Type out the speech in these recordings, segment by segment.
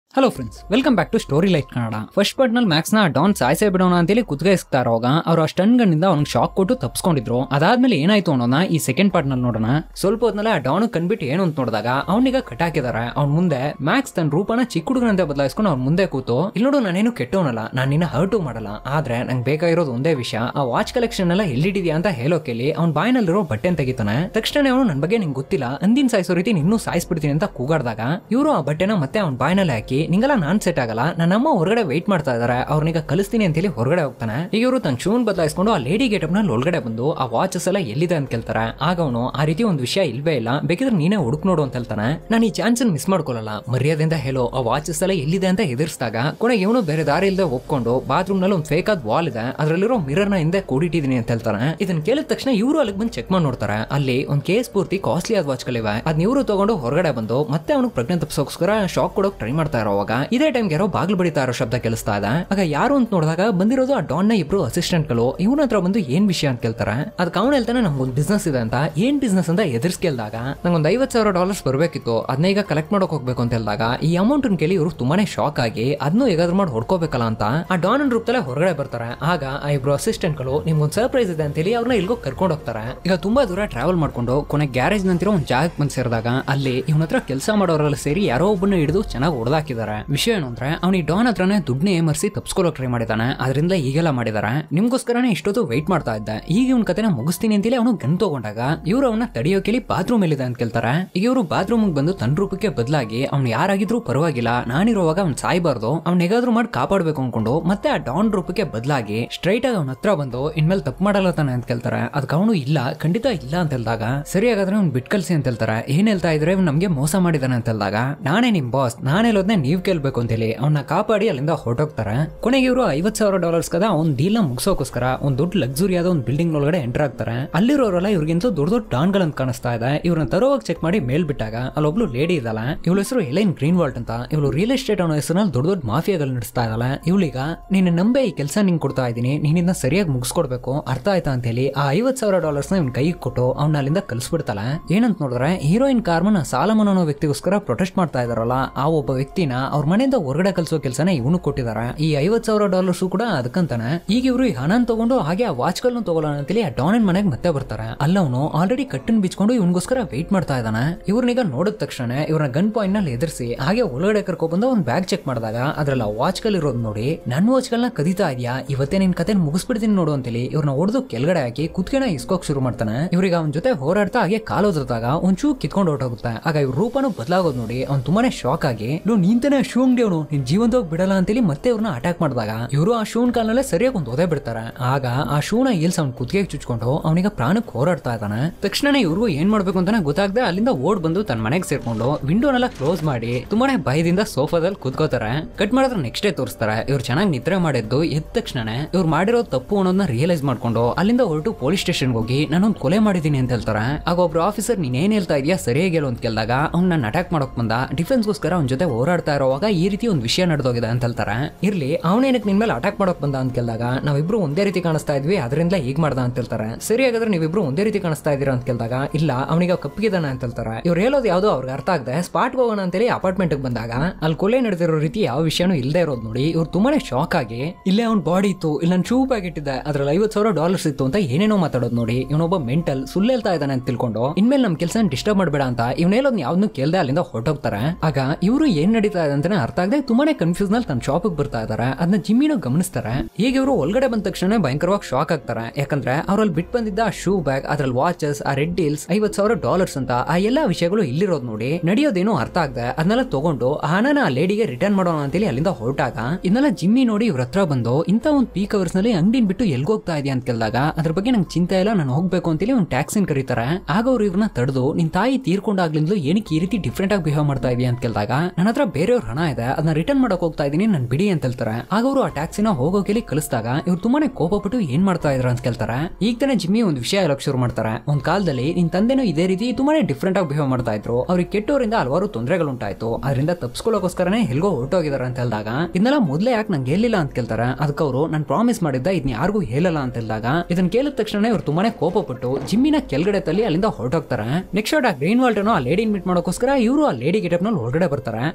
hello friends welcome back to story light Kannada first part ನಲ್ಲಿ Max ನ Don ಸಾಯ್ಸೇ ಬಿಡೋಣ ಅಂತೇಳಿ ಕುತ್ಕೈಸ್ತಾ ಇರೋವಾಗ ಅವ್ರು ಆ ಸ್ಟನ್ ಗನ್ನಿಂದ ಅವ್ನಿಗೆ ಶಾಕ್ ಕೊಟ್ಟು ತಪ್ಸ್ಕೊಂಡಿದ್ರು ಅದಾದ್ಮೇಲೆ ಏನಾಯ್ತು ಅನ್ನೋಣ ಈ ಸೆಕೆಂಡ್ ಪಾರ್ಟ್ ನಲ್ಲಿ ನೋಡೋಣ ಸ್ವಲ್ಪ ಹೊತ್ನಲ್ಲಿ ಆ ಡಾನ್ ಕಂಡ್ಬಿಟ್ಟು ಏನು ಅಂತ ನೋಡಿದಾಗ ಅವನಿಗ ಕಟ್ ಹಾಕಿದಾರೆ ಅವ್ನ ಮುಂದೆ ಮ್ಯಾಕ್ಸ್ ತನ್ನ ರೂಪನ ಚಿಕ್ಕ ಹುಡುಗನಂತೆ ಬದಲಾಯಿಸ್ಕೊಂಡು ಅವ್ನ ಮುಂದೆ ಕೂತು ಇಲ್ಲಿ ನೋಡು ನಾನೇನು ಕೆಟ್ಟವನಲ್ಲ ನಾನು ನಿನ್ನ ಹರ್ಟು ಮಾಡಲ್ಲ ಆದ್ರೆ ನಂಗೆ ಬೇಕಾಗಿರೋದು ಒಂದೇ ವಿಷಯ ಆ ವಾಚ್ ಕಲೆಕ್ಷನ್ ಎಲ್ಲ ಎಲ್ಲಿಟ್ಟಿದ್ಯಾ ಅಂತ ಹೇಳೋಕೆಲಿ ಅವ್ನ ಬಾಯಿನಲ್ಲಿರೋ ಬಟ್ಟೆನ್ ತೆಗಿತಾನೆ ತಕ್ಷಣ ಅವನು ನನ್ನ ಬಗ್ಗೆ ನಿಂಗೆ ಗೊತ್ತಿಲ್ಲ ಅಂದಿನ ಸಾಯಿಸೋ ರೀತಿ ಇನ್ನೂ ಸಾಯಿಸ್ಬಿಡ್ತೀನಿ ಅಂತ ಕೂಗಾಡ್ದಾಗ ಇವರು ಆ ಬಟ್ಟೆನ ಮತ್ತೆ ಅವ್ನ ಬಾಯಿನಲ್ಲಿ ಹಾಕಿ ನಿಂಗೆಲ್ಲ ನಾನ್ ಸೆಟ್ ಆಗಲ್ಲ ನನ್ನ ಅಮ್ಮ ಹೊರಗಡೆ ವೆಯ್ಟ್ ಮಾಡ್ತಾ ಇದಾರೆ ಅವ್ರನ್ನೀಗ ಕಲಿಸ್ತೀನಿ ಅಂತ ಹೇಳಿ ಹೊರಗಡೆ ಹೋಗ್ತಾನೆ ಈಗ ಇವರು ತನ್ನ ಶೂನ್ ಬದಲಾಯಿಸ್ಕೊಂಡು ಆ ಲೇಡಿ ಗೇಟಪ್ ನಲ್ಲಿ ಒಳಗಡೆ ಬಂದು ಆ ವಾಚಸ್ ಎಲ್ಲ ಎಲ್ಲಿದೆ ಅಂತ ಕೇಳ್ತಾರೆ ಆಗ ಅವನು ಆ ರೀತಿ ಒಂದು ವಿಷಯ ಇಲ್ವೇ ಇಲ್ಲ ಬೇಕಿದ್ರೆ ನೀನೇ ಹುಡುಕ್ ನೋಡು ಅಂತ ಹೇಳ್ತಾನೆ ನಾನು ಈ ಚಾನ್ಸ್ ಮಿಸ್ ಮಾಡ್ಕೊಳ್ಳಲ್ಲ ಮರ್ಯಾದೆಯಿಂದ ಹೇಳೋ ಆ ವಾಚಸ್ ಎಲ್ಲ ಎಲ್ಲಿದೆ ಅಂತ ಎದುರಿಸಿದಾಗ ಕೊನೆಗೆ ಇವನು ಬೇರೆ ದಾರಿ ಇಲ್ಲದೆ ಒಪ್ಕೊಂಡು ಬಾತ್ರೂಮ್ ನಲ್ಲಿ ಒಂದು ಫೇಕ್ ಆದ ವಾಲ್ ಇದೆ ಅದರಲ್ಲಿರೋ ಮಿರರ್ ನ ಹಿಂದೆ ಕೂಡಿಟ್ಟಿದೀನಿ ಅಂತ ಹೇಳ್ತಾನೆ ಇದನ್ನ ಕೇಳಿದ ತಕ್ಷಣ ಇವರು ಅಲ್ಲಿಗೆ ಬಂದು ಚೆಕ್ ಮಾಡಿ ನೋಡ್ತಾರೆ ಅಲ್ಲಿ ಒಂದು ಕೇಸ್ ಪೂರ್ತಿ ಕಾಸ್ಟ್ಲಿ ಆದ ವಾಚ್ ಗಳಿವೆ ಅದನ್ನ ಇವರು ತಗೊಂಡು ಹೊರಗಡೆ ಬಂದು ಮತ್ತೆ ಅವನು ಪ್ರಜ್ಞೆ ತಪ್ಪಿಸೋಸ್ಕರ ಶಾಕ್ ಕೊಡೋಕ್ ಟ್ರೈ ಮಾಡ್ತಾ ಇರೋವಾಗ ಇದೇ ಟೈಮ್ಗೆ ಯಾರೋ ಬಾಗಿಲು ಬಡಿತಾ ಇರೋ ಶಬ್ದ ಕೇಳಿಸ್ತಾ ಇದೆ ಆಗ ಯಾರು ಅಂತ ನೋಡಿದಾಗ ಬಂದಿರೋದು ಆ ಡಾನ್ ನ ಇಬ್ರು ಅಸಿಸ್ಟೆಂಟ್ ಗಳು ಇವನ ಹತ್ರ ಬಂದು ಏನ್ ವಿಷಯ ಅಂತ ಕೇಳ್ತಾರೆ ಅದಕ್ಕೆ ಅವನು ಹೇಳ್ತಾನೆ ನಮ್ಗೊಂದು ಬಿಸ್ನೆಸ್ ಇದೆ ಅಂತ ಏನ್ ಬಿಸ್ನೆಸ್ ಅಂತ ಎದುರ್ಸ್ ಕೇಳಿದಾಗ ನಂಗೊಂದು ಐವತ್ ಸಾವಿರ ಡಾಲರ್ಸ್ ಬರಬೇಕಿತ್ತು ಅದನ್ನ ಈಗ ಕಲೆಕ್ಟ್ ಮಾಡೋಕ್ ಹೋಗ್ಬೇಕು ಅಂತ ಹೇಳಿದಾಗ ಈ ಅಮೌಂಟ್ ಕೇಳಿ ಇವರು ತುಂಬಾನೇ ಶಾಕ್ ಆಗಿ ಅದನ್ನು ಹೇಗಾದ್ರೂ ಮಾಡಿ ಹೊಡ್ಕೋಬೇಕಲ್ಲ ಅಂತ ಆ ಡಾನ್ ರೂಪದಲ್ಲೇ ಹೊರಗಡೆ ಬರ್ತಾರೆ ಆಗ ಆ ಇಬ್ರು ಅಸಿಸ್ಟೆಂಟ್ ಗಳು ನಿಮ್ಗೊಂದು ಸರ್ಪ್ರೈಸ್ ಇದೆ ಅಂತೇಳಿ ಅವ್ರನ್ನ ಇಲ್ಗೋ ಕರ್ಕೊಂಡು ಹೋಗ್ತಾರೆ ಈಗ ತುಂಬಾ ದೂರ ಟ್ರಾವೆಲ್ ಮಾಡ್ಕೊಂಡು ಕೊನೆ ಗ್ಯಾರೇಜ್ ನಂತಿರೋ ಒಂದು ಜಾಗಕ್ಕೆ ಬಂದು ಸೇರಿದಾಗ ಅಲ್ಲಿ ಇವನ ಹತ್ರ ಕೆಲಸ ಮಾಡೋರೆಲ್ಲ ಸೇರಿ ಯಾರೋ ಒಬ್ಬನ ಹಿಡಿದು ಚೆನ್ನಾಗಿ ಹೊಡೆದಾಕಿದ್ದಾರೆ ವಿಷಯ ಏನು ಅಂದ್ರೆ ಅವನಿಗೆ ಡಾನ್ ಹತ್ರನೇ ದುಡ್ಡನ್ನ ಏಮರ್ಸಿ ತಪ್ಸ್ಕೊಳಕ್ ಟ್ರೈ ಮಾಡಿದಾನೆ ಅದರಿಂದ ಈಗೆಲ್ಲ ಮಾಡಿದಾರೆ ನಿಮ್ಗೋಸ್ಕರನೇ ಇಷ್ಟೊತ್ತು ವೆಯ್ಟ್ ಮಾಡ್ತಾ ಇದ್ದೆ ಈಗ ಇವ್ನ ಕತೆನ ಮುಗಿಸ್ತೀನಿ ಅಂತೇಳಿ ಅವನು ಗನ್ ತಗೊಂಡಾಗ ಇವ್ರು ಅವನ ತಡೆಯೋಕೆಲಿ ಬಾತ್ರೂಮ್ ಎಲ್ಲಿದೆ ಅಂತ ಕೇಳ್ತಾರೆ ಈಗ ಇವರು ಬಾತ್ರೂಮ್ ಬಂದು ತನ್ನ ರೂಪಕ್ಕೆ ಬದಲಾಗಿ ಅವ್ನು ಯಾರಾಗಿದ್ರು ಪರವಾಗಿಲ್ಲ ನಾನಿರುವಾಗ ಅವ್ನು ಸಾಯ್ಬಾರ್ದು ಅವ್ನ ಹೇಗಾದ್ರೂ ಮಾಡಿ ಕಾಪಾಡ್ಬೇಕು ಅನ್ಕೊಂಡು ಮತ್ತೆ ಆ ಡಾನ್ ರೂಪಕ್ಕೆ ಬದಲಾಗಿ ಸ್ಟ್ರೈಟ್ ಆಗಿ ಅವನ ಹತ್ರ ಬಂದು ಇನ್ಮೇಲೆ ತಪ್ಪು ಮಾಡಲ್ಲ ತಾನೆ ಅಂತ ಕೇಳ್ತಾರೆ ಅದಕ್ಕೆ ಅವನು ಇಲ್ಲ ಖಂಡಿತ ಇಲ್ಲ ಅಂತ ಹೇಳಿದಾಗ ಸರಿ ಹಾಗಾದ್ರೆ ಅವ್ನು ಬಿಟ್ ಕಳ್ಸಿ ಅಂತ ಹೇಳ್ತಾರೆ ಏನ್ ಹೇಳ್ತಾ ಇದ್ರೆ ಇವ್ನು ನಮ್ಗೆ ಮೋಸ ಮಾಡಿದಾನೆ ಅಂತ ಹೇಳಿದಾಗ ನಾನೇ ನಿಮ್ ಬಾಸ್ ನಾನು ಹೇಳೋದ್ನೇ ನೀವ್ ಕೇಳ್ಬೇಕು ಅಂತೇಳಿ ಅವನ್ನ ಕಾಪಾಡಿ ಅಲ್ಲಿಂದ ಹೊರಟೋಗ್ತಾರೆ ಕೊನೆಗೆ ಇವರು ಐವತ್ ಸಾವಿರ ಡಾಲರ್ಸ್ ಕದ ಅವ್ನ್ ಡೀಲ್ ನ ಮುಗಿಸೋಕೋಸ್ಕರ ಒಂದ್ ದೊಡ್ಡ ಲಕ್ಸುರಿ ಆದ ಒಂದು ಬಿಲ್ಡಿಂಗ್ ಒಳಗಡೆ ಎಂಟರ್ ಆಗ್ತಾರೆ ಅಲ್ಲಿರೋರೆಲ್ಲ ಇವ್ರಿಗಿಂತ ದೊಡ್ಡ ದೊಡ್ಡ ಡಾನ್ ಗಳಂತ ಕಾಣಿಸ್ತಾ ಇದೆ ಇವ್ರನ್ನ ತರೋವಾಗ ಚೆಕ್ ಮಾಡಿ ಮೇಲ್ ಬಿಟ್ಟಾಗ ಅಲ್ಲೊಬ್ಳು ಲೇಡಿ ಇದಲ್ಲ ಇವಳ ಹೆಸರು ಎಲೈನ್ ಗ್ರೀನ್ ವಾಲ್ಟ್ ಅಂತ ಇವಳು ರಿಯಲ್ ಎಸ್ಟೇಟ್ ಅನ್ನೋ ಹೆಸರಲ್ಲಿ ದೊಡ್ಡ ದೊಡ್ಡ ಮಾಫಿಯಾಗಳು ನಡೆಸ್ತಾ ಇದ್ದಾಳೆ ಇವಳೀಗ ನೀನು ನಂಬೆ ಈ ಕೆಲಸ ನಿಂಗೆ ಕೊಡ್ತಾ ಇದ್ದೀನಿ ನೀನಿಂದ ಸರಿಯಾಗಿ ಮುಗಿಸ್ಕೊಡ್ಬೇಕು ಅರ್ಥ ಆಯ್ತಾ ಅಂತ ಹೇಳಿ ಆ ಐವತ್ ಸಾವಿರ ಡಾಲರ್ಸ್ ನ ಇವ್ನ ಕೈಗೆ ಕೊಟ್ಟು ಅವ್ನ ಅಲ್ಲಿಂದ ಕಲಿಸ್ಬಿಡ್ತಾಳೆ ಏನಂತ ನೋಡಿದ್ರೆ ಹೀರೋಯಿನ್ ಕಾರ್ಮನ್ ಸಾಲಮನ್ ಅನ್ನೋ ವ್ಯಕ್ತಿಗೋಸ್ಕರ ಪ್ರೊಟೆಸ್ಟ್ ಮಾಡ್ತಾ ಇದಾರಲ್ಲ ಆ ಒಬ್ಬ ವ್ಯಕ್ತಿನ ಅವ್ರ ಮನೆಯಿಂದ ಹೊರಗಡೆ ಕಲಿಸೋ ಕೆಲಸನ ಇವನು ಕೊಟ್ಟಿದ್ದಾರೆ ಈ ಐವತ್ ಸಾವಿರ ಡಾಲರ್ಸ್ ಕೂಡ ಅದಕ್ಕಂತಾನೆ ಈಗ ಇವರು ಈ ಹಣನ ತಗೊಂಡು ಹಾಗೆ ಆ ವಾಚ್ ಗಳನ್ನ ತಗೊಳ್ಳೋಣ ಅಂತೇಳಿ ಆ ಡಾನನ್ ಮನೆಗೆ ಮತ್ತೆ ಬರ್ತಾರೆ ಅಲ್ಲವನು ಆಲ್ರೆಡಿ ಕಟ್ಟನ್ ಬಿಚ್ಕೊಂಡು ಇವನಿಗೋಸ್ಕರ ವೇಟ್ ಮಾಡ್ತಾ ಇದ್ದಾನೆ ಇವ್ರನ್ನೀಗ ನೋಡಿದ ತಕ್ಷಣ ಇವ್ರನ್ನ ಗನ್ ಪಾಯಿಂಟ್ ನಲ್ಲಿ ಎದುರಿಸಿ ಹಾಗೆ ಒಳಗಡೆ ಕರ್ಕೊಬಂದು ಒಂದು ಬ್ಯಾಗ್ ಚೆಕ್ ಮಾಡಿದಾಗ ಅದ್ರಲ್ಲಿ ಆ ವಾಚ್ ಗಳು ಇರೋದು ನೋಡಿ ನನ್ನ ವಾಚ್ ಗಳನ್ನ ಕದೀತಾ ಇದೆಯಾ ಇವತ್ತೇ ನಿನ್ ಕತೆ ಮುಗಿಸ್ಬಿಡ್ತೀನಿ ನೋಡು ಅಂತೇಳಿ ಇವ್ರನ್ನ ಹೊಡೆದು ಕೆಳಗಡೆ ಹಾಕಿ ಕುತ್ಕೆನ ಇಸ್ಕೋಕ್ ಶುರು ಮಾಡ್ತಾನೆ ಇವ್ರಿಗೆ ಅವನ ಜೊತೆ ಹೋರಾಡ್ತಾ ಹಾಗೆ ಕಾಲೋದ್ರದಾಗ ಒಂಚೂ ಕಿತ್ಕೊಂಡು ಹೊರಟೋಗುತ್ತೆ ಆಗ ಇವ್ರ ರೂಪನು ಬದಲಾಗೋದು ನೋಡಿ ಅವ್ನು ತುಂಬಾನೇ ಶಾಕ್ ಆಗಿ ಇವ್ನು ನೀಂತಾನೆ ಶೂ ಅಂಗಡಿ ಅವನು ನಿನ್ ಜೀವಂತವಾಗಿ ಬಿಡಲ್ಲ ಅಂತೇಳಿ ಮತ್ತೆ ಇವ್ರನ್ನ ಅಟ್ಯಾಕ್ ಮಾಡಿದಾಗ ಇವರು ಆ ಶೂನ್ ಕಾಲನಲ್ಲೇ ಸರಿಯಾಗಿ ಒಂದು ಒದೆ ಬಿಡ್ತಾರೆ ಆಗ ಆ ಶೂನ ಇಲ್ಸ್ ಅವ್ನ ಕುತ್ತಿಗೆ ಚುಚ್ಕೊಂಡು ಅವನಿಗ ಪ್ರಾಣಕ್ಕೆ ಹೋರಾಡ್ತಾ ಇದ್ದಾನೆ ತಕ್ಷಣ ಇವ್ರಿಗೂ ಏನ್ ಮಾಡ್ಬೇಕು ಅಂತಾನೆ ಗೊತ್ತಾಗದೆ ಅಲ್ಲಿಂದ ಓಡ್ ಬಂದು ತನ್ನ ಮನೆಗೆ ಸೇರ್ಕೊಂಡು ವಿಂಡೋನೆಲ್ಲ ಕ್ಲೋಸ್ ಮಾಡಿ ತುಂಬಾನೇ ಭಯದಿಂದ ಸೋಫಾದಲ್ಲಿ ಕುತ್ಕೋತಾರೆ ಕಟ್ ಮಾಡಿದ್ರೆ ನೆಕ್ಸ್ಟ್ ಡೇ ತೋರಿಸ್ತಾರೆ ಇವ್ರು ಚೆನ್ನಾಗಿ ನಿದ್ರೆ ಮಾಡಿದ್ದು ಎದ್ದ ತಕ್ಷಣ ಇವ್ರು ಮಾಡಿರೋ ತಪ್ಪು ಅನ್ನೋದನ್ನ ರಿಯಲೈಸ್ ಮಾಡ್ಕೊಂಡು ಅಲ್ಲಿಂದ ಹೊರಟು ಪೊಲೀಸ್ ಸ್ಟೇಷನ್ಗೆ ಹೋಗಿ ನಾನೊಂದು ಕೊಲೆ ಮಾಡಿದ್ದೀನಿ ಅಂತ ಹೇಳ್ತಾರೆ ಆಗ ಒಬ್ರು ಆಫೀಸರ್ ನೀನ್ ಏನ್ ಹೇಳ್ತಾ ಇದೀಯಾ ಸರಿಯಾಗಿ ಹೇಳು ಅಂತ ಕೇಳಿದಾಗ ಅವ್ನ ನನ್ನ ಅಟ್ಯಾಕ್ ಮಾಡಕ್ ಬಂದ ಡಿಫೆನ್ಸ್ಗೋಸ್ಕರ ಅವ್ನ ಜೊತೆ ಹೋರಾಡ್ತಾ ಇರೋವಾಗ ಈ ರೀತಿ ಒಂದು ವಿಷಯ ನಡೆದೋಗಿದೆ ಅಂತ ಹೇಳ್ತಾರೆ ಇರ್ಲಿ ಅವನೇನಕ್ಕೆ ನಿನ್ ಮೇಲೆ ಅಟ್ಯಾಕ್ ಮಾಡಕ್ ಬಂದ ಅಂತ ಕೇಳಿದಾಗ ನಾವಿಬ್ರು ಒಂದೇ ರೀತಿ ಕಾಣಿಸ್ತಾ ಇದ್ವಿ ಅದರಿಂದ ಈಗ ಮಾಡ್ದ ಅಂತ ಹೇಳ್ತಾರೆ ಸರಿ ಹಾಗಾದ್ರೆ ನೀವಿಬ್ರು ಒಂದೇ ರೀತಿ ಕಾಣಿಸ್ತಾ ಇದೀರಾ ಅಂತ ಕೇಳಿದಾಗ ಇಲ್ಲ ಅವನಿಗೆ ಕಪ್ಪಿಗಿದಾನ ಅಂತ ಹೇಳ್ತಾರೆ ಇವ್ರು ಹೇಳೋದು ಯಾವ್ದೋ ಅವ್ರಿಗೆ ಅರ್ಥ ಆಗದೆ ಸ್ಪಾಟ್ ಹೋಗೋಣ ಅಂತೇಳಿ ಅಪಾರ್ಟ್ಮೆಂಟ್ ಬಂದಾಗ ಅಲ್ಲಿ ಕೊಲೆ ನಡೆದಿರೋ ರೀತಿ ಯಾವ ವಿಷಯನೂ ಇಲ್ಲದೆ ಇರೋದು ನೋಡಿ ಇವ್ರು ತುಂಬಾನೇ ಶಾಕ್ ಆಗಿ ಇಲ್ಲೇ ಅವ್ನ ಬಾಡಿ ಇತ್ತು ಇಲ್ಲ ನನ್ನ ಶೂ ಬ್ಯಾಗ್ ಇಟ್ಟಿದ್ದೆ ಅದ್ರಲ್ಲಿ ಐವತ್ ಸಾವಿರ ಡಾಲರ್ಸ್ ಇತ್ತು ಅಂತ ಏನೇನೋ ಮಾತಾಡೋದು ನೋಡಿ ಇವನೊಬ್ಬ ಮೆಂಟಲ್ ಸುಳ್ಳು ಹೇಳ್ತಾ ಇದ್ದಾನೆ ಅಂತ ತಿಳ್ಕೊಂಡು ಇನ್ಮೇಲೆ ನಮ್ ಕೆಲಸ ಡಿಸ್ಟರ್ಬ್ ಮಾಡಬೇಡ ಅಂತ ಇವನ್ ಹೇಳೋದ್ ಯಾವ್ದನ್ನು ಕೇಳ್ದೆ ಅಲ್ಲಿಂದ ಹೊರಟೋಗ್ತಾರೆ ಆಗ ಇವರು ಏನ್ ನಡೀತಾ ಇದೆ ಅಂತಾನೆ ಅರ್ಥ ಆಗದೆ ತುಂಬಾನೇ ಕನ್ಫ್ಯೂಸ್ ನಲ್ಲಿ ತನ್ನ ಶಾಪಿಗೆ ಬರ್ತಾ ಇದಾರೆ ಅದನ್ನ ಜಿಮ್ಮಿನೂ ಗಮನಿಸ್ತಾರೆ ಈಗ ಇವರು ಒಳಗಡೆ ಬಂದ ತಕ್ಷಣ ಭಯಂಕರವಾಗಿ ಶಾಕ್ ಆಗ್ತಾರೆ ಯಾಕಂದ್ರೆ ಅವ್ರಲ್ಲಿ ಬಿಟ್ಟು ಬಂದಿದ್ದ ಆ ಶೂ ಬ್ಯಾಗ್ ಅದ್ರಲ್ಲಿ ವಾಚಸ್ ಆ ರೆಡ್ ಡೀಲ್ಸ್ ಐವತ್ ಸಾವಿರ ಡಾಲರ್ಸ್ ಅಂತ ಆ ಎಲ್ಲಾ ವಿಷಯಗಳು ಇಲ್ಲಿರೋದು ನೋಡಿ ನಡೆಯೋದೇನೋ ಅರ್ಥ ಆಗದೆ ಅದನ್ನೆಲ್ಲ ತಗೊಂಡು ಆ ಹಣನ ಆ ಲೇಡಿಗೆ ರಿಟರ್ನ್ ಮಾಡೋಣ ಅಂತೇಳಿ ಅಲ್ಲಿಂದ ಹೊರಟಾಗ ಇದನ್ನೆಲ್ಲ ಜಿಮ್ಮಿ ನೋಡಿ ಇವ್ರ ಹತ್ರ ಬಂದು ಇಂತ ಒಂದು ಪೀಕ್ ಅವರ್ಸ್ ನಲ್ಲಿ ಅಂಗಡಿನ ಬಿಟ್ಟು ಎಲ್ಗೋಗ್ತಾ ಇದೆಯಾ ಅಂತ ಕೇಳಿದಾಗ ಅದ್ರ ಬಗ್ಗೆ ನಂಗೆ ಚಿಂತೆ ಇಲ್ಲ ನಾನು ಹೋಗ್ಬೇಕು ಅಂತೇಳಿ ಒಂದು ಟ್ಯಾಕ್ಸಿನ ಕರೀತಾರೆ ಆಗ ಅವ್ರು ಇವ್ರನ್ನ ತಡೆದು ನಿನ್ ತಾಯಿ ತೀರ್ಕೊಂಡಾಗ್ಲಿಂದಲೂ ಏನಕ್ಕೆ ಈ ರೀತಿ ಡಿಫ್ರೆಂಟ್ ಆಗಿ ಬಿಹೇವ್ ಮಾಡ್ತಾ ಇದೀಯ ಅಂತ ಕೇಳಿದಾಗ ನನ್ನ ಹತ್ರ ಬೇರೆಯವ್ರ ಹಣ ಇದೆ ಅದನ್ನ ರಿಟರ್ನ್ ಮಾಡಕ್ ಹೋಗ್ತಾ ಇದೀನಿ ನನ್ ಬಿಡಿ ಅಂತ ಹೇಳ್ತಾರೆ ಆಗ ಅವರು ಆ ಟ್ಯಾಕ್ಸಿನ ಹೋಗೋಕೆಲಿ ಕಳಿಸಿದಾಗ ಇವ್ರು ತುಂಬಾನೇ ಕೋಪಪಟ್ಟು ಏನ್ ಮಾಡ್ತಾ ಇದ್ರ ಅಂತ ಕೇಳ್ತಾರೆ ಈಗ ತಾನೇ ಜಿಮ್ಮಿ ಒಂದು ವಿಷಯ ಹೇಳಕ್ ಶುರು ಮಾಡ್ತಾರೆ ಒಂದ್ ಕಾಲದಲ್ಲಿ ನಿನ್ ತಂದೆನೂ ಇದೇ ರೀತಿ ತುಂಬಾನೇ ಡಿಫ್ರೆಂಟ್ ಆಗಿ ಬಿಹೇವ್ ಮಾಡ್ತಾ ಇದ್ರು ಅವ್ರಿಗೆ ಕೆಟ್ಟೋರಿಂದ ಹಲವಾರು ತೊಂದರೆಗಳು ಉಂಟಾಯ್ತು ಅದರಿಂದ ತಪ್ಪಿಸ್ಕೊಳ್ಳೋಕೋಸ್ಕರನೇ ಎಲ್ಗೋ ಹೊರಟೋಗಿದಾರೆ ಅಂತ ಹೇಳಿದಾಗ ಇದನ್ನೆಲ್ಲ ಮೊದಲೇ ಯಾಕೆ ನಂಗೆ ಹೇಳಿಲ್ಲ ಅಂತ ಕೇಳ್ತಾರೆ ಅದಕ್ಕೆ ಅವರು ನಾನು ಪ್ರಾಮಿಸ್ ಮಾಡಿದ್ದ ಇದನ್ನ ಯಾರಿಗೂ ಹೇಳಲ್ಲ ಅಂತ ಹೇಳಿದಾಗ ಇದನ್ನ ಕೇಳಿದ ತಕ್ಷಣ ಇವ್ರು ತುಂಬಾನೇ ಕೋಪಪಟ್ಟು ಜಿಮ್ಮಿನ ಕೆಳಗಡೆ ತಲ್ಲಿ ಅಲ್ಲಿಂದ ಹೊರಟೋಗ್ತಾರೆ ನೆಕ್ಸ್ಟ್ ಶಾಟ್ ಆ ಗ್ರೀನ್ ವಾಲ್ಟನು ಆ ಲೇಡಿ ಮೀಟ್ ಮಾಡೋಕೋಸ್ಕರ ಇವರು ಆ ಲೇಡಿ ಗೆಟಪ್ ನಲ್ಲಿ ಹೊರಗಡೆ ಬರ್ತಾರೆ ಒಳಗಡೆ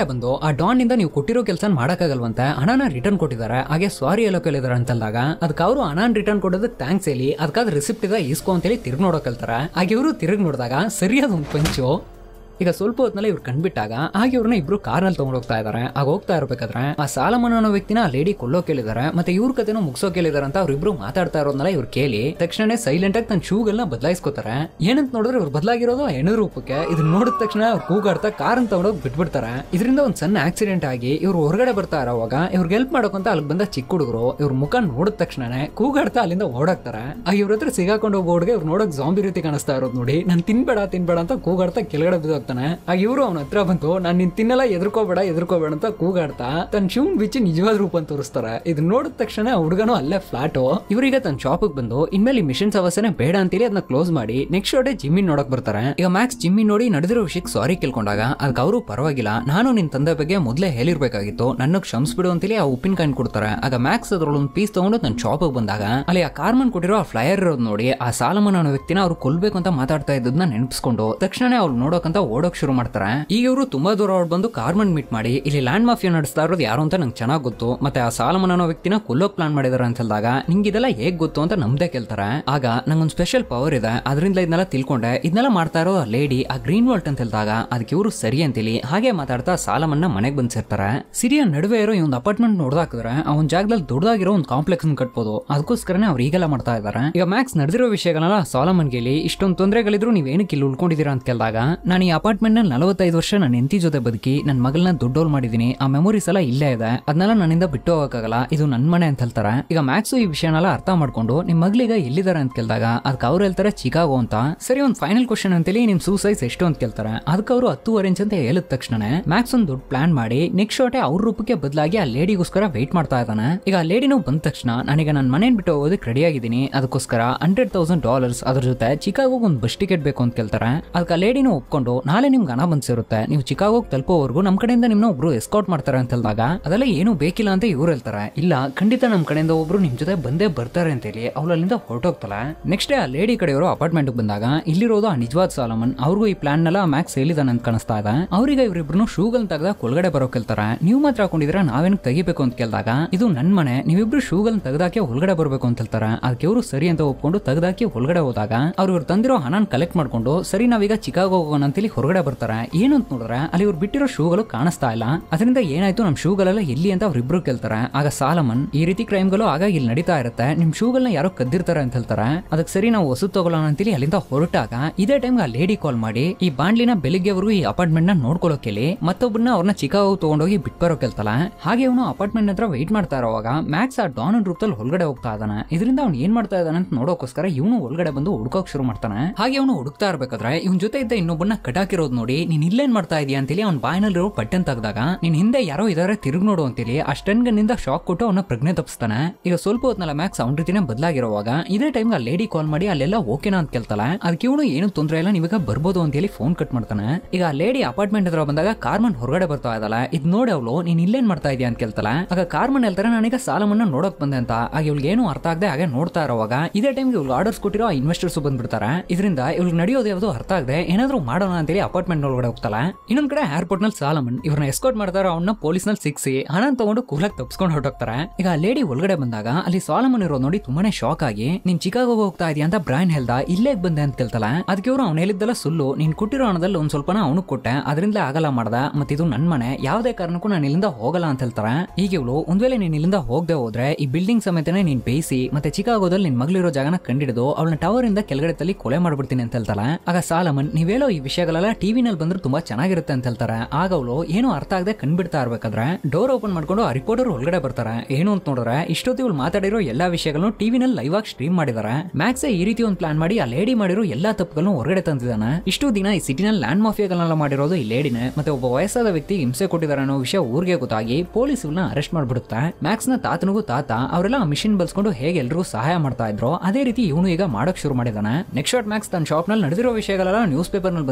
ಬಂದು ಆ ಡಾನ್ ಇಂದ ನೀವು ಕೊಟ್ಟಿರೋ ಕೆಲಸ ಮಾಡಕ್ಕಾಗಲ್ವಂತೆ ಹಣನ ರಿಟರ್ನ್ ಕೊಟ್ಟಿದ್ದಾರೆ ಹಾಗೆ ಸಾರಿ ಎಲ್ಲ ಕೇಳಿದಾರೆ ಅಂತಲ್ದಾಗ ಅದಕ್ಕೆ ಅವರು ಹಣನ ರಿಟರ್ನ್ ಕೊಡೋದಕ್ಕೆ ಥ್ಯಾಂಕ್ಸ್ ಹೇಳಿ ಅದಕ್ಕಾದ ರಿಸಿಪ್ಟ್ ಇದೆ ಇಸ್ಕೊ ಅಂತೇಳಿ ತಿರುಗಿ ನೋಡೋಕ್ ಕಲ್ತಾರ ಹಾಗೆ ಇವರು ತಿರುಗಿ ನೋಡಿದಾಗ ಸರಿಯಾದ ಒಂದು ಪಂಚು ಈಗ ಸ್ವಲ್ಪ ಹೊತ್ನಲ್ಲಿ ಇವ್ರು ಕಂಡ್ಬಿಟ್ಟಾಗ ಹಾಗೆ ಇವ್ರನ್ನ ಇಬ್ರು ಕಾರ್ನಲ್ಲಿ ತಗೊಂಡು ಹೋಗ್ತಾ ಇದಾರೆ ಆಗ ಹೋಗ್ತಾ ಇರ್ಬೇಕಾದ್ರೆ ಆ ಸಾಲಮನ್ ಅನ್ನೋ ವ್ಯಕ್ತಿನ ಆ ಲೇಡಿ ಕೊಲ್ಲೋ ಕೇಳಿದಾರೆ ಮತ್ತೆ ಇವ್ರ ಕತೆನೂ ಮುಗಿಸೋ ಕೇಳಿದಾರೆ ಅಂತ ಅವ್ರಿಬ್ರು ಮಾತಾಡ್ತಾ ಇರೋದ್ನೆಲ್ಲ ಇವ್ರು ಕೇಳಿ ತಕ್ಷಣ ಸೈಲೆಂಟ್ ಆಗಿ ತನ್ನ ಶೂಗಳನ್ನ ಬದಲಾಯಿಸ್ಕೋತಾರೆ ಏನಂತ ನೋಡಿದ್ರೆ ಇವ್ರು ಬದಲಾಗಿರೋದು ಹೆಣ್ಣು ರೂಪಕ್ಕೆ ಇದನ್ನ ನೋಡಿದ ತಕ್ಷಣ ಅವ್ರು ಕೂಗಾಡ್ತಾ ಕಾರ್ ತಗೊಂಡೋಗಿ ಬಿಟ್ಬಿಡ್ತಾರೆ ಇದರಿಂದ ಒಂದು ಸಣ್ಣ ಆಕ್ಸಿಡೆಂಟ್ ಆಗಿ ಇವ್ರು ಹೊರಗಡೆ ಬರ್ತಾ ಇರೋವಾಗ ಇವ್ರಿಗೆ ಹೆಲ್ಪ್ ಮಾಡೋಕಂತ ಅಲ್ಲಿ ಬಂದ ಚಿಕ್ಕ ಹುಡುಗರು ಇವ್ರ ಮುಖ ನೋಡಿದ ತಕ್ಷಣನೇ ಕೂಗಾಡ್ತಾ ಅಲ್ಲಿಂದ ಓಡಾಕ್ತಾರೆ ಆ ಇವ್ರ ಹತ್ರ ಸಿಗಾಕೊಂಡು ಹೋಗೋ ಹುಡುಗ ಇವ್ರು ನೋಡಕ್ ಜಾಂಬಿ ರೀತಿ ಕಾಣಿಸ್ತಾ ಇರೋದು ನೋಡಿ ನಾನು ತಿನ್ಬೇಡ ತಿನ್ಬೇಡ ಅಂತ ಕೂಗಾಡ್ತಾ ಕೆಳಗಡೆ ಬಿದ್ದೋಗ್ತಾನೆ ಆಗ ಇವರು ಅವನ ಹತ್ರ ಬಂದು ನಾನು ನಿನ್ ತಿನ್ನಲ್ಲ ಎದ್ರಕೋಬೇಡ ಎದ್ರಕೋಬೇಡ ಅಂತ ಕೂಗಾಡ್ತಾ ತನ್ನ ಶಿವನ್ ಬಿಚ್ಚಿ ನಿಜವಾದ ರೂಪ ಅಂತ ತೋರಿಸ್ತಾರೆ ಇದು ನೋಡಿದ ತಕ್ಷಣ ಆ ಹುಡುಗನು ಅಲ್ಲೇ ಫ್ಲಾಟು ಇವರೀಗ ತನ್ನ ಶಾಪಿಗೆ ಬಂದು ಇನ್ಮೇಲೆ ಈ ಮಿಷನ್ ಅವಶ್ಯನೇ ಬೇಡ ಅಂತೇಳಿ ಅದನ್ನ ಕ್ಲೋಸ್ ಮಾಡಿ ನೆಕ್ಸ್ಟ್ ಡೇ ಜಿಮ್ಮಿನ್ ನೋಡಕ್ ಬರ್ತಾರೆ ಈಗ ಮ್ಯಾಕ್ಸ್ ಜಿಮ್ಮಿ ನೋಡಿ ನಡೆದಿರೋ ವಿಷಯಕ್ಕೆ ಸಾರಿ ಕೇಳ್ಕೊಂಡಾಗ ಅದಕ್ಕೆ ಅವರು ಪರವಾಗಿಲ್ಲ ನಾನು ನಿನ್ ತಂದೆ ಬಗ್ಗೆ ಮೊದಲೇ ಹೇಳಿರ್ಬೇಕಾಗಿತ್ತು ನನ್ನ ಕ್ಷಮಿಸ್ಬಿಡು ಅಂತೇಳಿ ಆ ಉಪ್ಪಿನಕಾಯಿ ಕೊಡ್ತಾರೆ ಆಗ ಮ್ಯಾಕ್ಸ್ ಅದ್ರೊಳೊಂದು ಪೀಸ್ ತಗೊಂಡು ನನ್ನ ಶಾಪಿಗೆ ಬಂದಾಗ ಅಲ್ಲಿ ಆ ಕಾರ್ಮನ್ ಕೊಟ್ಟಿರೋ ಆ ಫ್ಲೈಯರ್ ಇರೋದು ನೋಡಿ ಆ ಸಾಲಮನ್ ಅನ್ನೋ ವ್ಯಕ್ತಿನ ಅವ್ರು ಕೊಲ್ಬೇಕು ಅಂತ ಮಾತಾಡ್ತಾ ಇದ್ದದನ್ನ ನೆನಪಿಸ್ಕೊಂಡು ತಕ್ಷಣ ಅವ್ರು ನೋಡೋಕಂತ ಓಡೋಕ್ ಶುರು ಮಾಡ್ತಾರೆ ಈಗ ಇವರು ತುಂಬಾ ದೂರ ಹೊರಡ್ ಬಂದು ಕಾರ್ಮನ್ ಮೀಟ್ ಮಾಡಿ ಇಲ್ಲಿ ಲ್ಯಾಂಡ್ ಮಾಫಿಯಾ ನಡೆಸ್ತಾ ಇರೋದು ಯಾರು ಅಂತ ನಂಗೆ ಚೆನ್ನಾಗಿ ಗೊತ್ತು ಮತ್ತೆ ಆ ಸಾಲಮನ್ ಅನ್ನೋ ವ್ಯಕ್ತಿನ ಕೊಲ್ಲೋಕ್ ಪ್ಲಾನ್ ಮಾಡಿದಾರೆ ಅಂತ ಹೇಳಿದಾಗ ನಿಂಗೆ ಇದೆಲ್ಲ ಹೇಗ್ ಗೊತ್ತು ಅಂತ ನಮ್ದೇ ಕೇಳ್ತಾರೆ ಆಗ ನಂಗೊಂದು ಸ್ಪೆಷಲ್ ಪವರ್ ಇದೆ ಅದರಿಂದ ಇದನ್ನೆಲ್ಲ ತಿಳ್ಕೊಂಡೆ ಇದನ್ನೆಲ್ಲ ಮಾಡ್ತಾ ಇರೋ ಲೇಡಿ ಆ ಗ್ರೀನ್ ವಾಲ್ಟ್ ಅಂತ ಹೇಳಿದಾಗ ಅದಕ್ಕೆ ಇವರು ಸರಿ ಅಂತೇಳಿ ಹಾಗೆ ಮಾತಾಡ್ತಾ ಸಾಲಮನ್ನ ಮನೆಗೆ ಬಂದ್ ಸೇರ್ತಾರೆ ಸಿರಿಯ ನಡುವೆ ಇರೋ ಈ ಒಂದು ಅಪಾರ್ಟ್ಮೆಂಟ್ ನೋಡ್ದಾಕಿದ್ರೆ ಆ ಒಂದು ಜಾಗದಲ್ಲಿ ದೊಡ್ಡದಾಗಿರೋ ಒಂದು ಕಾಂಪ್ಲೆಕ್ಸ್ ಕಟ್ಬೋದು ಅದಕ್ಕೋಸ್ಕರನೇ ಅವ್ರು ಈಗೆಲ್ಲ ಮಾಡ್ತಾ ಇದ್ದಾರೆ ಈಗ ಮ್ಯಾಕ್ಸ್ ನಡೆದಿರೋ ವಿಷಯಗಳನ್ನ ಸಾಲಮನ್ ಗೆಲಿ ಇಷ್ಟೊಂದು ತೊಂದರೆಗಳಿದ್ರು ನೀವ್ ಏನಕ್ಕೆ ಇಲ್ಲಿ ಉಳ್ಕೊಂಡಿದ್ದೀರಾ ಅಂತ ಕೇಳಿದಾಗ ನಾನು ಈ ಅಪಾರ್ಟ್ಮೆಂಟ್ ನಲ್ಲಿ ನಲವತ್ತೈದು ವರ್ಷ ನನ್ನ ಹೆಂಡತಿ ಜೊತೆ ಬದುಕಿ ನನ್ನ ಮಗಳನ್ನ ದೊಡ್ಡೋಲ್ ಮಾಡಿದೀನಿ ಆ ಮೆಮೊರೀಸ್ ಎಲ್ಲ ಇಲ್ಲೇ ಇದೆ ಅದನ್ನೆಲ್ಲ ನನ್ನಿಂದ ಬಿಟ್ಟು ಹೋಗಕ್ಕಾಗಲ್ಲ ಇದು ನನ್ನ ಮನೆ ಅಂತ ಹೇಳ್ತಾರೆ ಈಗ ಮ್ಯಾಕ್ಸ್ ಈ ವಿಷಯನೆಲ್ಲ ಅರ್ಥ ಮಾಡ್ಕೊಂಡು ನಿಮ್ ಮಗ್ಳೀಗ ಎಲ್ಲಿದ್ದಾರೆ ಅಂತ ಕೇಳಿದಾಗ ಅದಕ್ಕೆ ಅವ್ರು ಹೇಳ್ತಾರೆ ಚಿಕಾಗೋ ಅಂತ ಸರಿ ಒಂದು ಫೈನಲ್ ಕ್ವಶನ್ ಅಂತೇಳಿ ನಿಮ್ ಸೂಸೈಸ್ ಎಷ್ಟು ಅಂತ ಕೇಳ್ತಾರೆ ಅದಕ್ಕೆ ಅವರು ಹತ್ತುವರೆ ಇಂಚ್ ಅಂತ ಹೇಳಿದ ತಕ್ಷಣ ಮ್ಯಾಕ್ಸ್ ಒಂದು ದೊಡ್ಡ ಪ್ಲಾನ್ ಮಾಡಿ ನೆಕ್ಸ್ಟ್ ಶಾಟೆ ಅವ್ರ ರೂಪಕ್ಕೆ ಬದಲಾಗಿ ಆ ಲೇಡಿಗೋಸ್ಕರ ವೆಯ್ಟ್ ಮಾಡ್ತಾ ಇದ್ದಾನೆ ಈಗ ಆ ಲೇಡಿನೂ ಬಂದ ತಕ್ಷಣ ನಾನೀಗ ನನ್ನ ಮನೇನ್ ಬಿಟ್ಟು ಹೋಗೋದಕ್ಕೆ ರೆಡಿ ಆಗಿದ್ದೀನಿ ಅದಕ್ಕೋಸ್ಕರ ಹಂಡ್ರೆಡ್ ತೌಸಂಡ್ ಡಾಲರ್ಸ್ ಅದ್ರ ಜೊತೆ ಚಿಕಾಗೋಗೆ ಒಂದು ಬಸ್ ಟಿಕೆಟ್ ಬೇಕು ಅಂತ ಕೇಳ್ತಾರೆ ಅದಕ್ಕೆ ಆ ಲೇಡಿನೂ ಒಪ್ಕೊಂಡು ನಾಳೆ ನಿಮ್ಗೆ ಹಣ ಬಂದ್ ಸೇರುತ್ತೆ ನೀವು ಚಿಕಾಗೋಗೆ ತಲುಪೋವರೆಗೂ ನಮ್ಮ ಕಡೆಯಿಂದ ನಿಮ್ನ ಒಬ್ರು ಎಸ್ಕೌಟ್ ಮಾಡ್ತಾರೆ ಅಂತ ಹೇಳಿದಾಗ ಅದೆಲ್ಲ ಏನು ಬೇಕಿಲ್ಲ ಅಂತ ಇವ್ರು ಹೇಳ್ತಾರೆ ಇಲ್ಲ ಖಂಡಿತ ನಮ್ಮ ಕಡೆಯಿಂದ ಒಬ್ರು ನಿಮ್ ಜೊತೆ ಬಂದೇ ಬರ್ತಾರೆ ಅಂತ ಹೇಳಿ ಅವ್ಳು ಅಲ್ಲಿಂದ ಹೊರಟೋಗ್ತಾಳೆ ನೆಕ್ಸ್ಟ್ ಡೇ ಆ ಲೇಡಿ ಕಡೆಯವರು ಅಪಾರ್ಟ್ಮೆಂಟ್ ಬಂದಾಗ ಇಲ್ಲಿರೋದು ಆ ನಿಜವಾದ ಸಾಲಮನ್ ಅವ್ರಿಗೂ ಈ ಪ್ಲಾನ್ ನೆಲ್ಲ ಮ್ಯಾಕ್ಸ್ ಹೇಳಿದಾನೆ ಅಂತ ಕಾಣಿಸ್ತಾ ಇದೆ ಅವ್ರಿಗೆ ಇವರಿಬ್ರು ಶೂಗಲ್ ತೆಗೆದ ಒಳಗಡೆ ಬರೋ ಕೇಳ್ತಾರೆ ನೀವು ಮಾತ್ರ ಹಾಕೊಂಡಿದ್ರೆ ನಾವೇನ್ ತೆಗಿಬೇಕು ಅಂತ ಕೇಳಿದಾಗ ಇದು ನನ್ ಮನೆ ನೀವಿಬ್ರು ಶೂಗಲ್ ತೆಗೆದಾಕಿ ಒಳಗಡೆ ಬರಬೇಕು ಅಂತ ಹೇಳ್ತಾರೆ ಅದಕ್ಕೆ ಇವರು ಸರಿ ಅಂತ ಒಪ್ಕೊಂಡು ತೆಗೆದಾಕಿ ಒಳಗಡೆ ಹೋದಾಗ ಅವ್ರು ಇವ್ರು ತಂದಿರೋ ಹಣನ ಕಲೆಕ್ಟ್ ಮಾಡ್ಕೊಂಡು ಸರಿ ನಾವೀಗ ಚಿಕಾಗೋ ಹೋಗೋಣ ಅಂತೇಳಿ ಹೊರಗಡೆ ಬರ್ತಾರೆ ಏನು ಅಂತ ನೋಡಿದ್ರೆ ಅಲ್ಲಿ ಇವ್ರು ಬಿಟ್ಟಿರೋ ಶೂಗಳು ಕಾಣಿಸ್ತಾ ಇಲ್ಲ ಅದರಿಂದ ಏನಾಯ್ತು ನಮ್ ಶೂಗಳೆಲ್ಲ ಎಲ್ಲಿ ಅಂತ ಅವ್ರಿಬ್ರು ಕೇಳ್ತಾರೆ ಆಗ ಸಾಲಮನ್ ಈ ರೀತಿ ಕ್ರೈಮ್ಗಳು ಆಗ ಇಲ್ಲಿ ನಡೀತಾ ಇರುತ್ತೆ ನಿಮ್ ಶೂಗಳನ್ನ ಯಾರೋ ಕದ್ದಿರ್ತಾರೆ ಅಂತ ಹೇಳ್ತಾರೆ ಅದಕ್ಕೆ ಸರಿ ನಾವು ಹೊಸ ತಗೊಳ್ಳೋಣ ಅಂತೇಳಿ ಅಲ್ಲಿಂದ ಹೊರಟಾಗ ಇದೇ ಟೈಮ್ ಆ ಲೇಡಿ ಕಾಲ್ ಮಾಡಿ ಈ ಬಾಂಡ್ಲಿನ ಬೆಳಿಗ್ಗೆವರೆಗೂ ಈ ಅಪಾರ್ಟ್ಮೆಂಟ್ ನ ನೋಡ್ಕೊಳ್ಳೋಕೆ ಹೇಳಿ ಮತ್ತೊಬ್ಬರನ್ನ ಅವ್ರನ್ನ ಚಿಕಾಗೋ ತಗೊಂಡೋಗಿ ಬಿಟ್ಬರೋ ಕೇಳ್ತಾಳೆ ಹಾಗೆ ಅವನು ಅಪಾರ್ಟ್ಮೆಂಟ್ ಹತ್ರ ವೆಯ್ಟ್ ಮಾಡ್ತಾ ಇರೋವಾಗ ಮ್ಯಾಕ್ಸ್ ಆ ಡಾನ್ ರೂಪದಲ್ಲಿ ಹೊರಗಡೆ ಹೋಗ್ತಾ ಇದ್ದಾನೆ ಇದರಿಂದ ಅವ್ನು ಏನ್ ಮಾಡ್ತಾ ಇದ್ದಾನೆ ಅಂತ ನೋಡೋಕೋಸ್ಕರ ಇವನು ಒಳಗಡೆ ಬಂದು ಹುಡ್ಕೋಕ್ ಶುರು ಮಾಡ್ತಾನೆ ಹಾಗೆ ಅವನು ಹುಡುಕ್ತಾ ಇರ್ಬೇಕಾದ್ರೆ ಇವನ್ ಜೊತೆ ಇದ್ದ ಇನ್ನೊಬ್ಬನ ಕಟಾಕಿರೋದು ನೋಡಿ ನೀನ್ ಇಲ್ಲೇನ್ ಮಾಡ್ತಾ ಇದೀಯ ಅಂತೇಳಿ ಅವ್ನ ಬಾಯಿನಲ್ಲಿರೋ ಬಟನ್ ತೆಗ್ದಾಗ ನೀನ್ ಹಿಂದೆ ಯಾರೋ ಇದಾರೆ ತಿರುಗ್ ನೋಡು ಅಂತೇಳಿ ಆ ಸ್ಟನ್ ಗನ್ನಿಂದ ಶಾಕ್ ಕೊಟ್ಟು ಅವನ ಪ್ರಜ್ಞೆ ತಪ್ಪಿಸ್ತಾನೆ ಈಗ ಸ್ವಲ್ಪ ಹೊತ್ನಲ್ಲ ಮ್ಯಾಕ್ಸ್ ಅವ್ನ ರೀತಿನೇ ಬದಲಾಗಿರುವಾಗ ಇದೇ ಟೈಮ್ ಆ ಲೇಡಿ ಕಾಲ್ ಮಾಡಿ ಅಲ್ಲೆಲ್ಲ ಓಕೆನಾ ಅಂತ ಕೇಳ್ತಾಳೆ ಅದಕ್ಕೆ ಇವನು ಏನು ತೊಂದರೆ ಇಲ್ಲ ನೀವೀಗ ಬರ್ಬೋದು ಅಂತ ಹೇಳಿ ಫೋನ್ ಕಟ್ ಮಾಡ್ತಾನೆ ಈಗ ಆ ಲೇಡಿ ಅಪಾರ್ಟ್ಮೆಂಟ್ ಹತ್ರ ಬಂದಾಗ ಕಾರ್ಮನ್ ಹೊರಗಡೆ ಬರ್ತಾ ಇದ್ದಲ್ಲ ಇದ್ ನೋಡಿ ಅವಳು ನೀನ್ ಇಲ್ಲೇನ್ ಮಾಡ್ತಾ ಇದೀಯ ಅಂತ ಕೇಳ್ತಾಳೆ ಆಗ ಕಾರ್ಮನ್ ಹೇಳ್ತಾರೆ ನಾನೀಗ ಸಾಲಮನ್ನ ನೋಡಕ್ ಬಂದೆ ಅಂತ ಆಗ ಇವ್ಳಿಗೆ ಏನು ಅರ್ಥ ಆಗದೆ ಹಾಗೆ ನೋಡ್ತಾ ಇರೋವಾಗ ಇದೇ ಟೈಮ್ಗೆ ಇವ್ಳು ಆರ್ಡರ್ಸ್ ಕೊಟ್ಟಿರೋ ಇನ್ವೆಸ್ಟರ್ಸ್ ಬಂದ್ಬಿಡ್ತಾರೆ ಇದರಿಂದ ಇವ್ಳಿಗೆ ನಡೆಯೋದು ಯಾವುದು ಅರ್ಥ ಆಗದೆ ಏನಾದ್ರೂ ಮಾಡೋಣ ಅಂತೇಳಿ ಅಪಾರ್ಟ್ಮೆಂಟ್ ಒಳಗಡೆ ಹೋಗ್ತಾಳೆ ಇನ್ನೊಂದ್ ಕಡೆ ಏರ್ಪೋರ್ಟ್ ನಲ್ಲಿ ಸಾಲಮನ್ ಇವ್ರನ್ನ ಎಸ್ಕೋಟ್ ಮಾಡ್ತಾರ ಅವನ್ನ ಪೊಲೀಸ್ ನಲ್ಲಿ ಸಿಕ್ಸಿ ಹಣ ತಗೊಂಡು ಕೂಲಾಗಿ ತಪ್ಸ್ಕೊಂಡು ಹೊರಟೋಗ್ತಾರೆ ಈಗ ಆ ಲೇಡಿ ಒಳಗಡೆ ಬಂದಾಗ ಅಲ್ಲಿ ಸಾಲಮನ್ ಇರೋದು ನೋಡಿ ತುಂಬಾನೇ ಶಾಕ್ ಆಗಿ ನೀನ್ ಚಿಕಾಗೋ ಹೋಗ್ತಾ ಇದೀಯ ಅಂತ ಬ್ರಾಯನ್ ಹೇಳ್ದ ಇಲ್ಲೇ ಬಂದೆ ಅಂತ ಕೇಳ್ತಾಳೆ ಅದಕ್ಕೆ ಇವ್ರು ಅವ್ನು ಹೇಳಿದ್ದಲ್ಲ ಸುಳ್ಳು ನೀನ್ ಕೊಟ್ಟಿರೋ ಹಣದಲ್ಲಿ ಒಂದ್ ಸ್ವಲ್ಪನ ಅವನು ಕೊಟ್ಟೆ ಅದರಿಂದಲೇ ಆಗಲ್ಲ ಮಾಡ್ದ ಮತ್ತೆ ಇದು ನನ್ ಮನೆ ಯಾವುದೇ ಕಾರಣಕ್ಕೂ ನಾನು ಇಲ್ಲಿಂದ ಹೋಗಲ್ಲ ಅಂತ ಹೇಳ್ತಾರೆ ಈಗ ಇವಳು ಒಂದ್ ವೇಳೆ ನೀನ್ ಇಲ್ಲಿಂದ ಹೋಗದೆ ಹೋದ್ರೆ ಈ ಬಿಲ್ಡಿಂಗ್ ಸಮೇತನೇ ನೀನ್ ಬೇಯಿಸಿ ಮತ್ತೆ ಚಿಕಾಗೋದಲ್ಲಿ ನಿನ್ ಮಗಳಿರೋ ಜಾಗನ ಕಂಡಿಡಿದು ಅವಳನ್ನ ಟವರ್ ಇಂದ ಕೆಳಗಡೆ ತಲ್ಲಿ ಕೊಲೆ ಮಾಡ್ಬಿಡ್ತೀನಿ ಅಂತ ಹೇಳ್ತಾಳೆ ಆಗ ಸಾಲಮನ್ ನೀವ್ ಹೇಳೋ ಈ ವಿಷಯಗಳೆಲ್ಲ ಟಿವಿನಲ್ಲಿ ಬಂದ್ರೆ ತುಂಬಾ ಚೆನ್ನಾಗಿರುತ್ತೆ ಅಂತ ಹೇಳ್ತಾರೆ ಆಗ ಅವಳು ಏನು ಅರ್ಥ ಆಗದೆ ಕಂಡ್ಬಿಡ್ತಾ ಇರ್ಬೇಕಾದ್ರೆ ಡೋರ್ ಓಪನ್ ಮಾಡ್ಕೊಂಡು ಆ ರಿಪೋರ್ಟರ್ ಒಳಗಡೆ ಬರ್ತಾರೆ ಏನು ಅಂತ ನೋಡಿದ್ರೆ ಇಷ್ಟೊತ್ತಿ ಇವಳು ಮಾತಾಡಿರೋ ಎಲ್ಲಾ ವಿಷಯಗಳನ್ನು ಟಿವಿನಲ್ಲಿ ಲೈವ್ ಆಗಿ ಸ್ಟ್ರೀಮ್ ಮಾಡಿದ್ದಾರೆ ಮ್ಯಾಕ್ಸ್ ಈ ರೀತಿ ಒಂದು ಪ್ಲಾನ್ ಮಾಡಿ ಆ ಲೇಡಿ ಮಾಡಿರೋ ಎಲ್ಲಾ ತಪ್ಪುಗಳನ್ನು ಹೊರಗಡೆ ತಂದಿದ್ದಾನೆ ಇಷ್ಟು ದಿನ ಈ ಸಿಟಿನಲ್ಲಿ ಲ್ಯಾಂಡ್ ಮಾಫಿಯಾಗಳನ್ನೆಲ್ಲ ಮಾಡಿರೋದು ಈ ಲೇಡಿನೇ ಮತ್ತೆ ಒಬ್ಬ ವಯಸ್ಸಾದ ವ್ಯಕ್ತಿ ಹಿಂಸೆ ಕೊಟ್ಟಿದ್ದಾರೆ ಅನ್ನೋ ವಿಷಯ ಊರಿಗೆ ಗೊತ್ತಾಗಿ ಪೊಲೀಸ್ ಇವ್ನ ಅರೆಸ್ಟ್ ಮಾಡ್ಬಿಡುತ್ತೆ ಮ್ಯಾಕ್ಸ್ ನ ತಾತನಿಗೂ ತಾತ ಅವರೆಲ್ಲ ಮಿಷಿನ್ ಬಳಸ್ಕೊಂಡು ಹೇಗೆ ಎಲ್ರಿಗೂ ಸಹಾಯ ಮಾಡ್ತಾ ಇದ್ರು ಅದೇ ರೀತಿ ಇವನು ಈಗ ಮಾಡಕ್ ಶುರು ಮಾಡಿದಾನೆ ನೆಕ್ಸ್ಟ್ ಶಾಟ್ ಮ್ಯಾಕ್ಸ್ ತನ್ನ ಶಾಪ್ ನಲ್ಲಿ ನಡೆದಿರೋ ವಿಷಯಗಳೆಲ್ಲ ನ್ಯೂಸ್ ಪೇಪರ್ ನಲ್ಲಿ ಬಂದಿರೋದನ್ನ